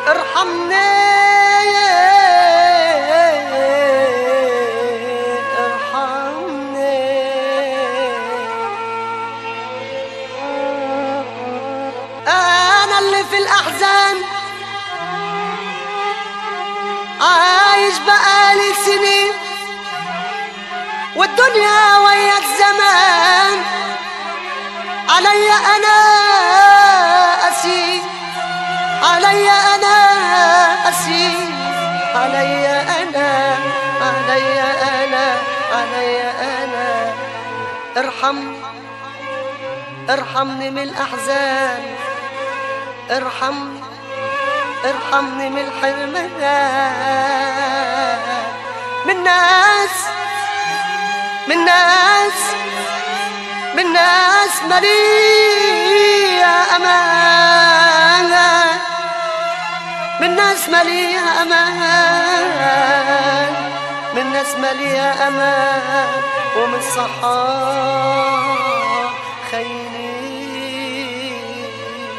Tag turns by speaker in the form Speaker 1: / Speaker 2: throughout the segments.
Speaker 1: ارحمني ارحمني انا اللي في الاحزان عايش بقالي سنين والدنيا ويا الزمان علي انا اسير علي انا اسير علي انا علي انا علي انا ارحمني ارحمني من الاحزان ارحمني ارحمني من الحرمان من ناس من ناس من ناس مليئة أمان من ناس مليئة أمان من ناس مليئة أمان ومن صحاب خيرين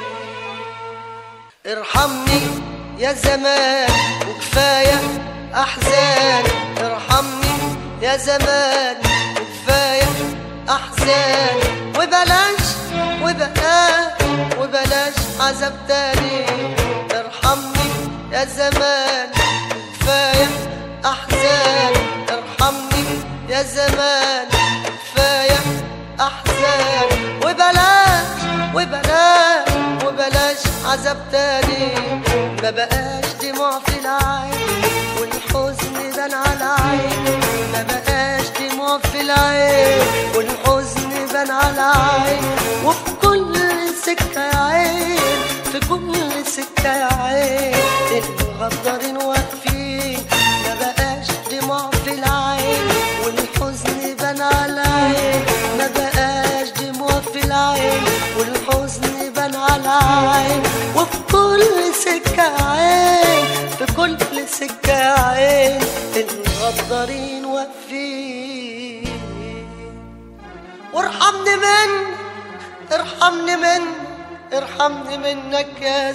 Speaker 1: ارحمني يا زمان وكفاية أحزان ارحمني يا زمان وكفاية أحزان وبلاش وبلاش وبلاش عذاب تاني ارحمني يا زمان كفاية أحزان ارحمني يا زمان كفاية أحزان وبلاش وبلاش وبلاش عذاب تاني ما بقاش دموع في العين والحزن بان على عين ما بقاش دموع في العين والحزن بان على عين وفي كل سكة يا عين في كل سكة يا عين الغدارين واقفين ما بقاش دموع في العين والحزن بان على عين ما بقاش دموع في العين والحزن بان على عين وفي كل سكة عين في كل سكة عين الغدارين واقفين وارحمني من ارحمني من ارحمني منك يا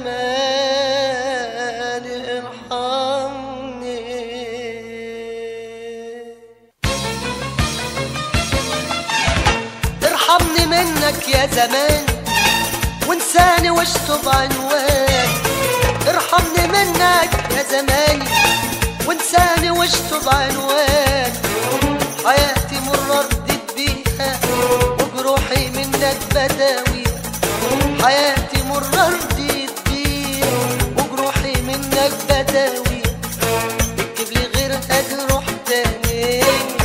Speaker 1: زمان ارحمني ارحمني منك يا زمان وانساني واشطب عنوان ارحمني منك يا زماني وانساني واشطب عنوان حياتي مرة ردت بيها وجروحي منك بداوي حياتي مرة ردت بيها وجروحي منك بداوي اكتب لي غير اجروح تاني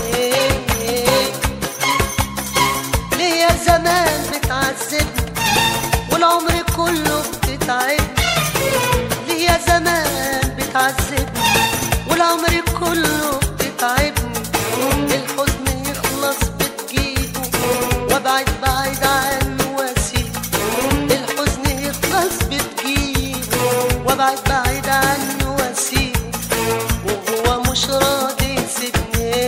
Speaker 1: ليه يا زمان بتعذبني والعمر كله بتتعبني ليه يا زمان بتعذبني والعمر كله بتتعبني الحزن يخلص بتجيبه وابعد بعيد عنه واسيبه الحزن يخلص بتجيبه وابعد بعيد عنه واسيبه وهو مش راضي يسيبني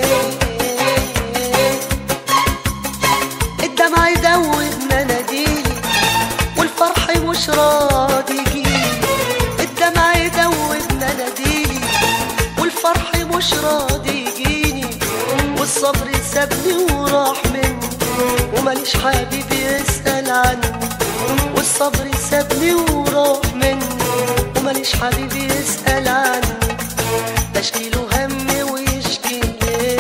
Speaker 1: الدمع يدوب مناديلي والفرح مش راضي يجيلي الدمع يدوب مناديلي والفرح مش راضي يجيني والصبر سابني وراح مني وماليش حبيب يسأل عني والصبر سابني وراح مني وماليش حبيب يسأل عني بشكي له همي ويشكي لي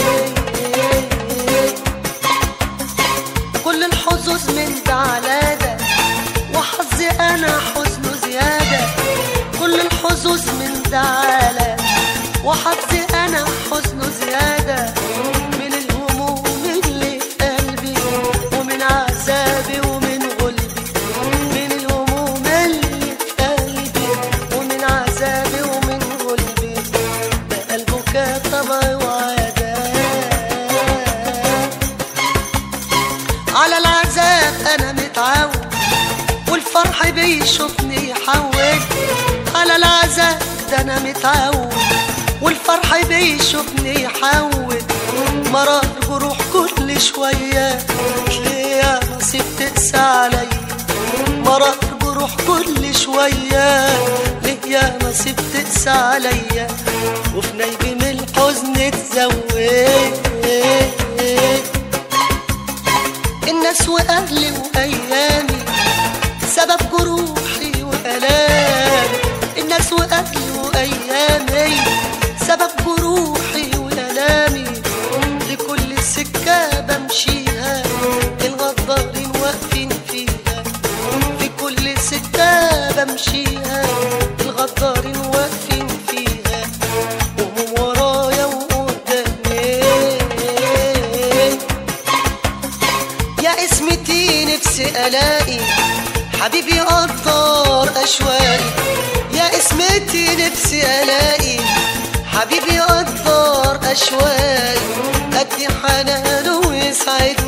Speaker 1: كل الحظوظ من ده على ده وحظي انا حزنه زيادة كل الحظوظ من ده على وحظي انا حزنه زيادة من الهموم اللي في قلبي ومن عذابي ومن غلبي من الهموم اللي في قلبي ومن عذابي ومن غلبي بقى البكاء طبعي وعادات على العذاب انا متعود والفرح بيشوفني يحول على العذاب ده انا متعود والفرح بيشوفني يحول مرار جروح كل شوية ليه يا نصيب تقسى عليا مرار جروح كل شوية ليه يا راسي بتقسى عليا وفي نايبي من الحزن تزويت الناس واهلي وايامي سبب جروحي والامي الناس واهلي وايامي سبب جروحي والامي لكل سكه بمشيها الغدارين واقفين فيها في كل سكه بمشيها الغدارين واقفين فيها وهم ورايا وقدامي يا اسمتي نفسي الاقي حبيبي قدر اشواقي يا اسمتي نفسي الاقي حبيبي قدر اشواقي قد حنانه ويسعدني